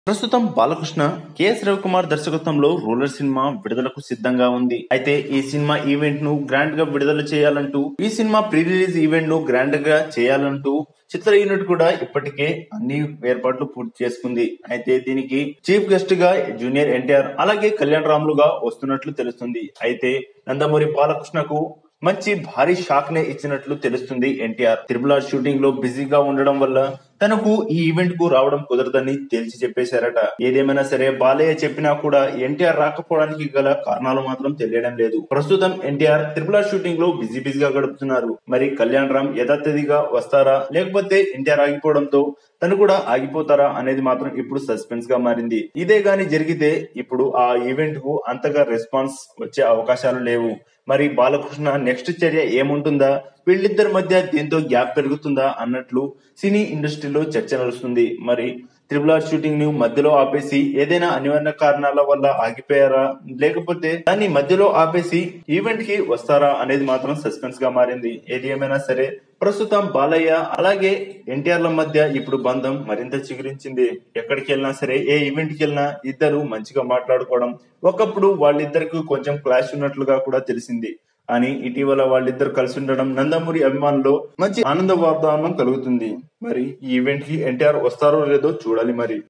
ప్రస్తుతం బాలకృష్ణ కెఎస్ రవికుమార్ దర్శకత్వంలో ruler cinema విడుదలకు సిద్ధంగా ఉంది అయితే ఈ సినిమా ఈవెంట్ ను గ్రాండ్ గా విడుదల చేయాలంటూ ఈ సినిమా ప్రీ రిలీజ్ ఈవెంట్ ను గ్రాండ్ గా చేయాలంటూ చిత్ర యూనిట్ కూడా ఇప్పటికే అన్ని ఏర్పాట్లు పూర్తి చేసుకుంది అయితే దీనికి చీఫ్ గెస్ట్ గా జూనియర్ ఎన్టీఆర్ అలాగే కళ్యాణ్ రాములుగా వస్తున్నట్లు తెలుస్తుంది అయితే నందమూరి బాలకృష్ణకు మంచి భారీ షాక్ నే ఇచ్చినట్లు తెలుస్తుంది ఎన్టీఆర్ త్రిపుల షూటింగ్ లో బిజీగా ఉండడం వల్ల తనకు ఈ ఈవెంట్ కు రావడం కుదరదని తేల్చి చెప్పేశారట ఏదేమైనా సరే బాలయ్య చెప్పినా కూడా ఎన్టీఆర్ రాకపోవడానికి గల కారణాలు మాత్రం తెలియడం లేదు ప్రస్తుతం ఎన్టీఆర్ త్రిపుల షూటింగ్ లో బిజీ బిజీగా గడుపుతున్నారు మరి కళ్యాణ్ రామ్ యథాతథిగా వస్తారా లేకపోతే ఎన్టీఆర్ ఆగిపోవడంతో తను కూడా ఆగిపోతారా అనేది మాత్రం ఇప్పుడు సస్పెన్స్ గా మారింది ఇదే గాని జరిగితే ఇప్పుడు ఆ ఈవెంట్ కు అంతగా రెస్పాన్స్ వచ్చే అవకాశాలు లేవు మరి బాలకృష్ణ నెక్స్ట్ చర్య ఏముంటుందా వీళ్ళిద్దరి మధ్య దీంతో గ్యాప్ పెరుగుతుందా అన్నట్లు సినీ ఇండస్ట్రీలో చర్చ నడుస్తుంది మరి త్రిబుల్ ఆర్ షూటింగ్ ను మధ్యలో ఆపేసి ఏదైనా అనివార్య కారణాల వల్ల ఆగిపోయారా లేకపోతే దాన్ని మధ్యలో ఆపేసి ఈవెంట్ కి వస్తారా అనేది మాత్రం సస్పెన్స్ గా మారింది ఏది ఏమైనా సరే ప్రస్తుతం బాలయ్య అలాగే ఎన్టీఆర్ల మధ్య ఇప్పుడు బంధం మరింత చిగురించింది ఎక్కడికి వెళ్ళినా సరే ఏ ఈవెంట్ కి వెళ్ళినా ఇద్దరు మంచిగా మాట్లాడుకోవడం ఒకప్పుడు వాళ్ళిద్దరికి కొంచెం క్లాష్ ఉన్నట్లుగా కూడా తెలిసింది అని ఇటీవల వాళ్ళిద్దరు కలిసి ఉండడం నందమూరి అభిమానుల్లో మంచి ఆనంద వాతావరణం కలుగుతుంది మరి ఈ ఈవెంట్ కి ఎన్టీఆర్ వస్తారో లేదో చూడాలి మరి